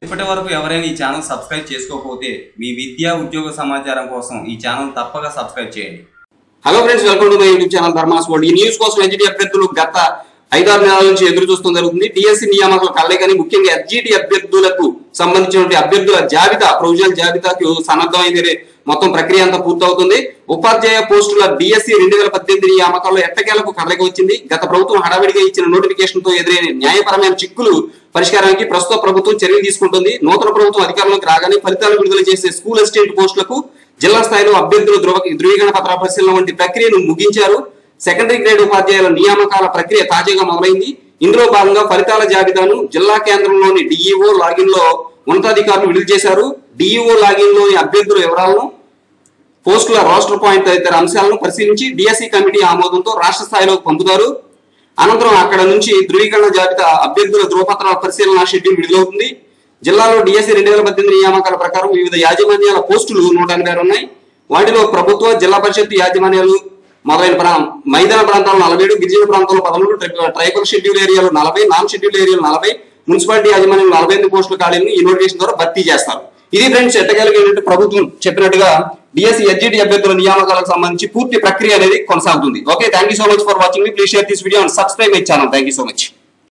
ఇప్పటి వరకు ఎవరైనా ఈ ఛానల్ సబ్స్క్రైబ్ చేసుకోకపోతే మీ విద్యా ఉద్యోగ సమాచారం కోసం ఈ ఛానల్ తప్పక సబ్స్క్రైబ్ చేయండి hello friends welcome to my YouTube channel Dharmas world ఈ న్యూస్ కోసం ఎడ్జిటి అభ్యర్థులు గత ఐదారు నెలల నుంచి ఎదురు చూస్తూ జరుగుతుంది డిఎస్సి నియామకాలు కలే కానీ ముఖ్యంగా ఎస్జిటి అభ్యర్థులకు సంబంధించినటువంటి అభ్యర్థుల జాబితా ప్రొవిజనల్ జాబితాకు సన్నద్ధమైంది మొత్తం ప్రక్రియ అంతా పూర్తవుతుంది ఉపాధ్యాయ పోస్టుల డిఎస్సి రెండు వేల పద్దెనిమిది నియామకాల్లో ఎట్టకేలకు కదలిక వచ్చింది గత ప్రభుత్వం హడావిడిగా ఇచ్చిన నోటిఫికేషన్ తో ఎదురైన న్యాయపరమైన చిక్కులు పరిష్కారానికి ప్రస్తుత ప్రభుత్వం చర్యలు తీసుకుంటుంది నూతన ప్రభుత్వం అధికారంలోకి రాగానే ఫలితాలు విడుదల చేసే స్కూల్ అసిస్టెంట్ పోస్టులకు జిల్లా స్థాయిలో అభ్యర్థుల ధృవ ధృవీకరణ పత్ర పరిశీలన వంటి ప్రక్రియను ముగించారు సెకండరీ గ్రేడ్ ఉపాధ్యాయుల నియామకాల ప్రక్రియ తాజాగా మొదలైంది ఇందులో భాగంగా ఫలితాల జాబితాను జిల్లా కేంద్రంలోని డిఈఓ లాగిన్ లో ఉన్నతాధికారులు విడుదల చేశారు డిఈఓ లాగిన్ లోని అభ్యర్థుల వివరాలను పోస్టుల రోస్టర్ పాయింట్ తదితర అంశాలను పరిశీలించి డిఎస్సి కమిటీ ఆమోదంతో రాష్ట్ర స్థాయిలో పంపుతారు అనంతరం అక్కడ నుంచి ధృవీకరణ జాబితా అభ్యర్థుల ధృవపత్రాల పరిశీలన షెడ్యూల్ విడుదలవుతుంది జిల్లాలో డిఎస్సి రెండు వేల పద్దెనిమిది నియామకాల ప్రకారం వివిధ యాజమాన్యాల పోస్టులు నూట ఎనభై ఆరు ఉన్నాయి వాటిలో ప్రభుత్వ జిల్లా పరిషత్ యాజమాన్యాలు మొదలైన ప్రా- మైదాన ప్రాంతాలు నలభై ఏడు గిరిజన ప్రాంతాల్లో పదమూడు ట్రై- ట్రైబల్ షెడ్యూల్ ఏరియాలు నలభై నాన్ షెడ్యూల్ ఏరియాలు నలభై మున్సిపాలిటీ యాజమాన్యం నలభై ఎనిమిది పోస్టుల ఖాళీలను ఈ నోటిఫికేషన్ ద్వారా భర్తీ చేస్తారు ఇది ఫ్రెండ్స్ ఎట్టగలిగినట్టు ప్రభుత్వం చెప్పినట్టుగా డిఎస్సి ఎస్జిటి అభ్యర్థుల నియామకాలకు సంబంధించి పూర్తి ప్రక్రియ అనేది కొనసాగుతుంది okay thank you so much for watching please share this video and subscribe my channel thank you so much